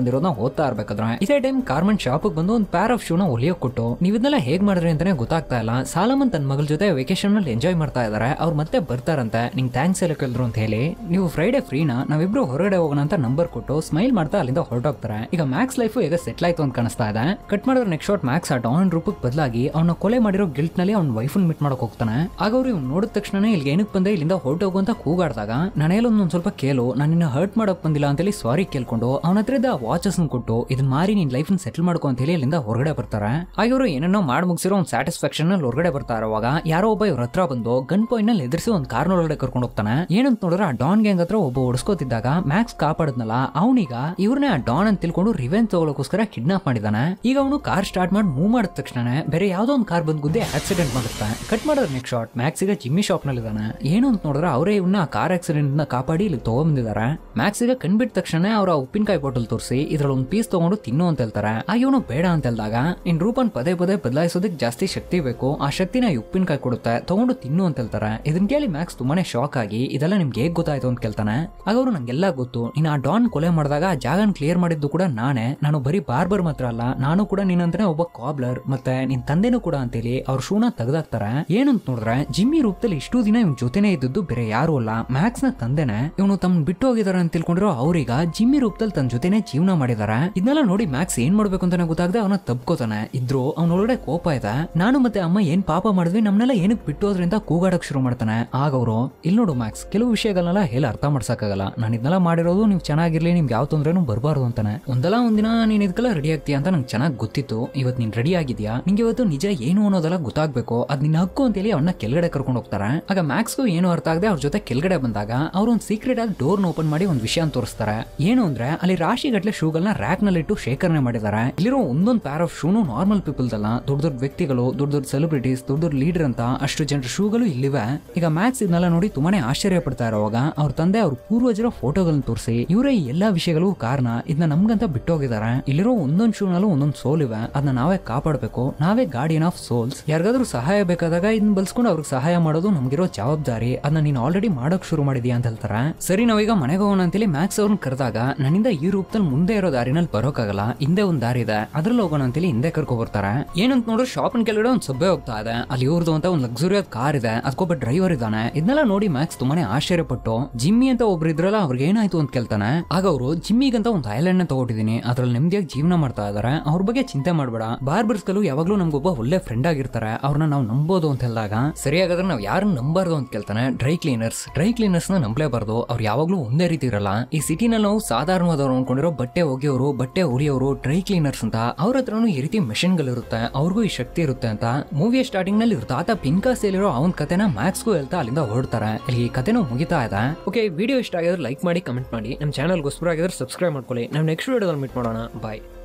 ಓದ್ತಾ ಇರ್ಬೇಕಾದ್ರೆ ಇದೇ ಟೈಮ್ ಕಾರ್ಮೆಂಟ್ ಶಾಪ್ ಬಂದು ಒಂದು ಪ್ಯಾರ್ ಆಫ್ ಶೂನ ಹೊಲಿಯೋಕ್ ಕೊಟ್ಟು ನೀವು ಇದನ್ನೆಲ್ಲ ಹೇಗ್ ಮಾಡಿದ್ರಿ ಅಂತಾನೆ ಗೊತ್ತಾಗ್ತಾ ಇಲ್ಲ ಸಾಲಮನ್ ತನ್ನ ಮಗಳ ಜೊತೆ ವೆಕೇಶನ್ ನಲ್ಲಿ ಎಂಜಾಯ್ ಮಾಡ್ತಾ ಇದಾರೆ ಅವ್ರು ಮತ್ತೆ ಬರ್ತಾರಂತೆ ನಿಂಗೆ ಥ್ಯಾಂಕ್ಸ್ ಎಲ್ಲ ಕೇಳಿದ್ರು ಅಂತ ಹೇಳಿ ನೀವು ಫ್ರೈಡೆ ಫ್ರೀನಾ ನಾವಿಬ್ರು ಹೊರಗಡೆ ಹೋಗೋಣ ಅಂತ ನಂಬರ್ ಕೊಟ್ಟು ಸ್ಮೈಲ್ ಮಾಡ್ತಾ ಅಲ್ಲಿಂದ ಹೊರಟೋಗ್ತಾರೆ ಈಗ ಮ್ಯಾಕ್ಸ್ ಲೈಫ್ ಈಗ ಸೆಟ್ಲ್ ಆಯ್ತು ಅಂತ ಕಾಣಿಸ್ತಾ ಇದೆ ಕಟ್ ಮಾಡಿದ್ರೆ ನೆಕ್ಸ್ಟ್ ಶಾಟ್ ಮ್ಯಾಕ್ಸ್ ಆ ಡಾನ್ ರೂಪಕ್ಕೆ ಬದಲಾಗಿ ಅವನ ಕೊಲೆ ಮಾಡಿರೋ ಗಿಲ್ಟ್ ನಲ್ಲಿ ಅವ್ನ ವೈಫನ್ ಮೀಟ್ ಮಾಡಕ್ ಹೋಗ್ತಾನೆ ಆಗ ಅವ್ರು ಇವ್ನು ನೋಡಿದ ತಕ್ಷಣ ಇಲ್ಲಿ ಏನಕ್ಕೆ ಬಂದೆ ಇಲ್ಲಿಂದ ಹೊರಟೋಗು ಅಂತ ಕೂಗಾಡ್ದಾಗ ನಾನೇಲೊಂದು ಒಂದ್ ಸ್ವಲ್ಪ ಕೇಳು ನಾನು ನಿನ್ನ ಹರ್ಟ್ ಮಾಡಕ್ ಬಂದಿಲ್ಲ ಅಂತೇಳಿ ಸಾರಿ ಕೇಳ್ಕೊಂಡು ಅವನ ಹತ್ರದ ವಾಚಸ್ ಕೊಟ್ಟು ಇದನ್ನ ಮಾರಿ ನಿನ್ ಲೈಫ್ ಸೆಟಲ್ ಮಾಡ್ಕೊ ಅಂತ ಹೇಳಿ ಅಲ್ಲಿಂದ ಹೊರಗಡೆ ಬರ್ತಾರೆ ಆಗ ಇವರು ಏನನ್ನೋ ಮಾಡಿ ಮುಗಿಸಿರೋ ಒಂದು ಸ್ಯಾಟಿಸ್ಫ್ಯಾಕ್ಷನ್ ಅಲ್ಲಿ ಹೊರಗಡೆ ಬರ್ತಾ ಇರುವಾಗ ಯಾರೋ ಒಬ್ಬ ಇವ್ರ ಹತ್ರ ಬಂದು ಗನ್ ಪಾಯಿಂಟ್ ನಲ್ಲಿ ಎದುರಿಸಿ ಒಂದು ಕಾರ್ನ ಒಳಗಡೆ ಕರ್ಕೊಂಡು ಹೋಗ್ತಾನೆ ಏನಂತ ನೋಡಿದ್ರೆ ಆ ಡಾನ್ ಗ್ಯಾಂಗ್ ಹತ್ರ ಒಬ್ಬ ಹೊಡ್ಸ್ಕೋತಿದ್ದಾಗ ಮ್ಯಾಕ್ಸ್ ಕಾಪಾಡದ್ನಲ್ಲ ಅವನೀಗ ಇವ್ರನ್ನೇ ಆ ಡಾನ್ ಅಂತ ತಿಳ್ಕೊಂಡು ರಿವೆಂಜ್ ತಗೊಳಕೋಸ್ಕರ ಕಿಡ್ನಾಪ್ ಮಾಡಿದಾನೆ ಈಗ ಅವನು ಕಾರ್ ಸ್ಟಾರ್ಟ್ ಮಾಡಿ ಮೂವ್ ಮಾಡಿದ ತಕ್ಷಣ ಬೇರೆ ಯಾವ್ದೋ ಒಂದು ಕಾರ್ ಬಂದ್ ಗುದ್ದಿ ಆಕ್ಸಿಡೆಂಟ್ ಮಾಡುತ್ತೆ ಕಟ್ ಮಾಡಿದ್ರೆ ನೆಕ್ಸ್ಟ್ ಶಾಟ್ ಮ್ಯಾಕ್ಸ್ ಈಗ ಜಿಮ್ಮಿ ಶಾಪ್ ನಲ್ಲಿ ಇದಾನೆ ಏನು ಅಂತ ನೋಡಿದ್ರೆ ಅವರೇ ಇವನ್ನ ಕಾರ್ ಆಕ್ಸಿಡೆಂಟ್ ನ ಕಾಪಾಡಿ ಇಲ್ಲಿ ತಗೊಂಡ್ಬಂದಿದ್ದಾರೆ ಮ್ಯಾಕ್ಸ್ ಈಗ ಕಣ್ಬಿಟ್ಟ ತಕ್ಷಣ ಅವರ ಉಪ್ಪಿನಕಾಯಿ ಬಾಟಲ್ ತೋರಿಸಿ ಇದ್ರಲ್ಲಿ ಒಂದು ಪೀಸ್ ತಗೊಂಡು ತಿನ್ನು ಅಂತ ಹೇಳ್ತಾರೆ ಆ ಇವನು ಬೇಡ ಅಂತ ಹೇಳಿದಾಗ ಇನ್ ರೂಪನ್ ಪದೇ ಪದೇ ಬದಲಾಯಿಸೋದಕ್ಕೆ ಜಾಸ್ತಿ ಶಕ್ತಿ ಬೇಕು ಆ ಶಕ್ತಿನ ಈ ಉಪ್ಪಿನಕಾಯಿ ಕೊಡುತ್ತೆ ತಗೊಂಡು ತಿನ್ನು ಅಂತ ಹೇಳ್ತಾರೆ ಇದನ್ ಕೇಳಿ ಮ್ಯಾಕ್ಸ್ ತುಂಬಾನೇ ಶಾಕ್ ಆಗಿ ಇದೆಲ್ಲ ನಿಮ್ಗೆ ಹೇಗ್ ಗೊತ್ತಾಯ್ತು ಅಂತ ಕೇಳ್ತಾನೆ ಆಗ ಅವರು ನಂಗೆಲ್ಲ ಗೊತ್ತು ನೀನು ಆ ಡಾನ್ ಕೊಲೆ ಮಾಡಿದಾಗ ಆ ಜಾಗನ ಕ್ಲಿಯರ್ ಮಾಡಿದ್ದು ಕೂಡ ನಾನೇ ನಾನು ಬರೀ ಬಾರ್ಬರ್ ಮಾತ್ರ ಅಲ್ಲ ನಾನು ಕೂಡ ನಿನ್ನಂತಾನೆ ಒಬ್ಬ ಕಾಬ್ಲರ್ ಮತ್ತೆ ನಿನ್ ತಂದೆನೂ ಕೂಡ ಅಂತೇಳಿ ಅವ್ರ ಶೂನ ತೆಗ್ದಾಕ್ತಾರೆ ಏನಂತ ನೋಡಿದ್ರೆ ಜಿಮ್ಮಿ ರೂಪದಲ್ಲಿ ಇಷ್ಟು ದಿನ ಇವ್ನ ಜೊತೆನೇ ಇದ್ದದ್ದು ಬೇರೆ ಯಾರು ಅಲ್ಲ ಮ್ಯಾಕ್ಸ್ ನ ತಂದೆನೆ ಇವನು ತಮ್ಮ ಬಿಟ್ಟು ಹೋಗಿದಾರೆ ಅಂತ ತಿಳ್ಕೊಂಡಿರೋ ಅವ್ರೀಗ ಜಿಮ್ಮಿ ರೂಪದಲ್ಲಿ ತನ್ನ ಜೊತೆನೆ ಜೀವನ ಮಾಡಿದಾರೆ ಇದನ್ನೆಲ್ಲ ನೋಡಿ ಮ್ಯಾಕ್ಸ್ ಏನ್ ಮಾಡ್ಬೇಕು ಅಂತಾನೆ ಗೊತ್ತಾಗದೆ ಅವನ ತಪ್ಕೋತಾನೆ ಇದ್ರು ಅವನ ಒಳಗಡೆ ಕೋಪ ಇದೆ ನಾನು ಮತ್ತೆ ಅಮ್ಮ ಏನ್ ಪಾಪ ಮಾಡಿದ್ವಿ ನಮ್ನೆಲ್ಲ ಏನಕ್ಕೆ ಬಿಟ್ಟು ಹೋದ್ರಿಂದ ಕೂಗಾಡಕ್ ಶುರು ಮಾಡ್ತಾನೆ ಆಗ ಅವರು ಇಲ್ಲಿ ನೋಡು ಮ್ಯಾಕ್ಸ್ ಕೆಲವು ವಿಷಯಗಳನ್ನೆಲ್ಲ ಹೇಳಿ ಅರ್ಥ ಮಾಡ್ಸಕ್ಕಾಗಲ್ಲ ನಾನು ಇದನ್ನೆಲ್ಲ ಮಾಡಿರೋದು ನೀವು ಚೆನ್ನಾಗಿರ್ಲಿ ನಿಮ್ಗೆ ಯಾವ ತೊಂದ್ರೆನೂ ಬರಬಾರ್ದು ಅಂತಾನೆ ಒಂದಲ್ಲ ಒಂದಿನ ನೀನ್ ಇದಕ್ಕೆಲ್ಲ ರೆಡಿ ಆಗ್ತೀಯ ಅಂತ ನಂಗೆ ಚೆನ್ನಾಗಿ ಗೊತ್ತಿತ್ತು ಇವತ್ತು ನೀನ್ ರೆಡಿ ಆಗಿದ್ಯಾ ನಿಂಗೆ ಇವತ್ತು ನಿಜ ಏನು ಅನ್ನೋದೆಲ್ಲ ಗೊತ್ತಾಗ್ಬೇಕು ಅದ್ ನಿನ್ನ ಹಕ್ಕು ಅಂತೇಳಿ ಅವನ್ನ ಕೆಳಗಡೆ ಕರ್ಕೊಂಡು ಹೋಗ್ತಾರೆ ಆಗ ಮ್ಯಾಕ್ಸ್ಗೂ ಏನು ಅರ್ಥ ಆಗದೆ ಅವ್ರ ಜೊತೆ ಕೆಳಗಡೆ ಬಂದಾಗ ಅವ್ರು ಒಂದು ಸೀಕ್ರೆಟ್ ಆಗಿ ಡೋರ್ನ ಓಪನ್ ಮಾಡಿ ಒಂದು ವಿಷಯ ತೋರಿಸ್ತಾರೆ ಏನು ಅಂದ್ರೆ ಅಲ್ಲಿ ರಾಶಿ ಗಟ್ಲೆ ಶೂಗಳನ್ನ ರ್ಯಾಕ್ ನಲ್ಲಿ ಇಟ್ಟು ಶೇಖರಣೆ ಮಾಡಿದ್ದಾರೆ ಇಲ್ಲಿರೋ ಒಂದೊಂದು ಪ್ಯಾರ್ ಆಫ್ ಶೂನು ನಾರ್ಮಲ್ ಪೀಪಲ್ಸ್ ಅಲ್ಲ ದೊಡ್ಡ ದೊಡ್ಡ ವ್ಯಕ್ತಿಗಳು ದೊಡ್ಡ ದೊಡ್ಡ ಸೆಲೆಬ್ರಿಟೀಸ್ ದೊಡ್ಡ ದೊಡ್ಡ ಲೀಡರ್ ಅಂತ ಅಷ್ಟು ಜನರ ಶೂಗಳು ಇಲ್ಲಿವೆ ಈಗ ಮ್ಯಾಕ್ಸ್ ಇದನ್ನೆಲ್ಲ ನೋಡಿ ತುಂಬಾನೇ ಆಶ್ಚರ್ಯ ಪಡ್ತಾ ಇರೋವಾಗ ಅವ್ರ ತಂದೆ ಅವ್ರ ಪೂರ್ವಜರ ಫೋಟೋಗಳನ್ನ ತೋರಿಸಿ ಇವರೇ ಈ ಎಲ್ಲಾ ವಿಷಯಗಳು ಕಾರಣ ಇದನ್ನ ನಮ್ಗಂತ ಬಿಟ್ಟು ಹೋಗಿದ್ದಾರೆ ಇಲ್ಲಿರೋ ಒಂದೊಂದು ಶೂನಲ್ಲೂ ಒಂದೊಂದು ಸೋಲ್ ಇವೆ ಅದನ್ನ ನಾವೇ ಕಾಪಾಡಬೇಕು ನಾವೇ ಗಾರ್ಡಿಯನ್ ಆಫ್ ಸೋಲ್ಸ್ ಯಾರಿಗಾದ್ರೂ ಸಹಾಯ ಬೇಕಾದಾಗ ಇದನ್ನ ಬಳಸ್ಕೊಂಡು ಅವ್ರಿಗೆ ಸಹಾಯ ಮಾಡೋದು ನಮ್ಗಿರೋ ಜವಾಬ್ದಾರಿ ಅದನ್ನ ನೀನು ಆಲ್ರೆಡಿ ಮಾಡೋಕ್ ಶುರು ಮಾಡಿದ್ಯಾ ಅಂತ ಹೇಳ್ತಾರೆ ಸರಿ ನಾವೀಗ ಮನೆಗೆ ಹೋಗೋಣ ಅಂತೇಳಿ ಮ್ಯಾಕ್ಸ್ ಅವ್ರನ್ನ ಕರೆದಾಗ ನನ್ನಿಂದ ಈ ರೂಪದಲ್ಲಿ ಮುಂದೆ ಇರೋ ದಾರಿನಲ್ಲಿ ಬರೋಕ್ಕಾಗಲ್ಲ ಹಿಂದೆ ಒಂದ್ ದಾರಿ ಇದೆ ಅದ್ರಲ್ಲಿ ಹೋಗೋಣ ಅಂತೇಳಿ ಹಿಂದೆ ಕರ್ಕೊ ಬರ್ತಾರೆ ಏನಂತ ನೋಡ್ರೆ ಶಾಪಿನ ಕೆಳಗಡೆ ಒಂದು ಸಬ್ಬೆ ಹೋಗ್ತಾ ಇದೆ ಅಲ್ಲಿ ಇವ್ರದ್ದು ಅಂತ ಒಂದು ಲಕ್ಸುರಿಯಾದ ಕಾರ್ ಇದೆ ಅದಕ್ಕೊಬ್ಬ ಡ್ರೈವರ್ ಇದ್ದಾನೆ ಇದನ್ನೆಲ್ಲ ನೋಡಿ ಮ್ಯಾಕ್ಸ್ ತುಂಬಾನೇ ಆಶ್ಚರ್ಯಪಟ್ಟು ಜಿಮ್ಮಿ ಅಂತ ಒಬ್ರು ಇದ್ರಲ್ಲ ಅವ್ರಿಗೆ ಏನಾಯ್ತು ಅಂತ ಕೇಳ್ತಾನೆ ಆಗ ಅವರು ಜಿಮ್ಮಿಗಂತ ಒಂದು ಐಲ್ಯಾಂಡ್ ನ ತಗೊಟ್ಟಿದೀನಿ ಅದ್ರಲ್ಲಿ ನೆಮ್ಮದಿಯಾಗಿ ಜೀವನ ಮಾಡ್ತಾ ಇದಾರೆ ಅವ್ರ ಬಗ್ಗೆ ಚಿಂತೆ ಮಾಡಬೇಡ ಬಾರ್ಬರ್ಸ್ಗಳು ಯಾವಾಗ್ಲೂ ನಮ್ಗೊಬ್ಬ ಒಳ್ಳೆ ಫ್ರೆಂಡ್ ಆಗಿರ್ತಾರೆ ಅವ್ರನ್ನ ನಾವು ನಂಬೋದು ಅಂತ ಹೇಳಿದಾಗ ಸರಿಯಾಗಾದ್ರೆ ನಾವು ಯಾರನ್ನ ನಂಬಾರ್ದು ಅಂತ ಕೇಳ್ತಾನೆ ಡ್ರೈ ಕ್ಲೀನರ್ಸ್ ಡ್ರೈ ಕ್ಲೀನರ್ಸ್ ನ ನಂಬಲೇಬಾರ್ದು ಅವ್ರು ಯಾವಾಗ್ಲೂ ಒಂದೇ ರೀತಿ ಇರಲ್ಲ ಈ ಸಿಟಿನಲ್ಲಿ ನಾವು ಸಾಧಾರಣವಾದವ್ರು ಅನ್ಕೊಂಡಿರೋ ಬಟ್ಟೆ ಒಗೆಯೋರು ಬಟ್ಟೆ ಉರಿಯೋರು ಡ್ರೈ ಕ್ಲೀನರ್ಸ್ ಅಂತ ಅವ್ರ ಹತ್ರನೂ ಈ ರೀತಿ ಮೆಷಿನ್ ಗಳಿರುತ್ತೆ ಅವ್ರಿಗೂ ಈ ಶಕ್ತಿ ಇರುತ್ತೆ ಅಂತ ಮೂವಿಯ ಸ್ಟಾರ್ಟಿಂಗ್ ನಲ್ಲಿ ಇವ್ರ ತಾತ ಪಿನ್ಕಾಸ್ ಇರೋ ಅವನ ಕತೆನ ಮ್ಯಾಕ್ಸ್ಗೂ ಹೇಳ್ತಾ ಅಲ್ಲಿಂದ ಹೊರಡ್ತಾರೆ ಇಲ್ಲಿ ಈ ಕತೆನೂ ಮುಗಿತಾ ಇದೆ ಓಕೆ ವಿಡಿಯೋ ಇಷ್ಟ ಆಗಿದ್ರೆ ಲೈಕ್ ಮಾಡಿ ಕಮೆಂಟ್ ಮಾಡಿ ನಮ್ಮ ಚಾನಲ್ಗೋಸ್ಕರ ಆಗಿದ್ರೆ ಸಬ್ಸ್ಕ್ರೈಬ್ ಮಾಡ್ಕೊಳ್ಳಿ ನಾವು ನೆಕ್ಸ್ಟ್ ವಿಡಿಯೋದಲ್ಲಿ ಮೀಟ್ ಮಾಡೋಣ ಬಾಯ್